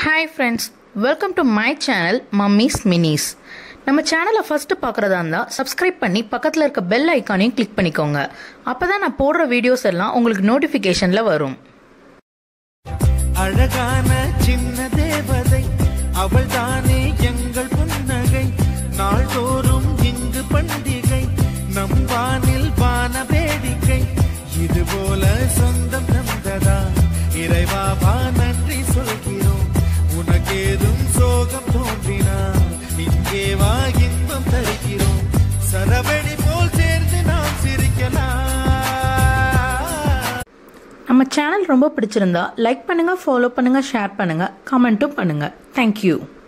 hi friends welcome to my channel mummy's minis நம்ம சேனலை first பார்க்குறதா இருந்தால் சப்ஸ்கிரைப் பண்ணி பக்கத்தில் இருக்க பெல் ஐக்கானையும் கிளிக் பண்ணிக்கோங்க அப்போ தான் நான் போடுற வீடியோஸ் எல்லாம் உங்களுக்கு நோட்டிஃபிகேஷனில் வரும் அழகான சின்ன தேவதை அவள் தானே எங்கள் புன்னகை நாள்தோறும் இங்கு பண்டிகை நம் வானில் வான வேடிக்கை இது போல சொந்தம் தந்ததா இறைவா வா நன்றி சொல்கிறோம் உனக்கேதும் சோகம் தோன்றினா இங்கே வா இன்பம் தருகிறோம் சரவெடி போல் சேர்ந்து நாம் சிரிக்கலாம் நம்ம சேனல் ரொம்ப பிடிச்சிருந்தா லைக் பண்ணுங்கள் ஃபாலோ பண்ணுங்கள் ஷேர் பண்ணுங்கள் கமெண்ட்டும் பண்ணுங்கள் தேங்க்யூ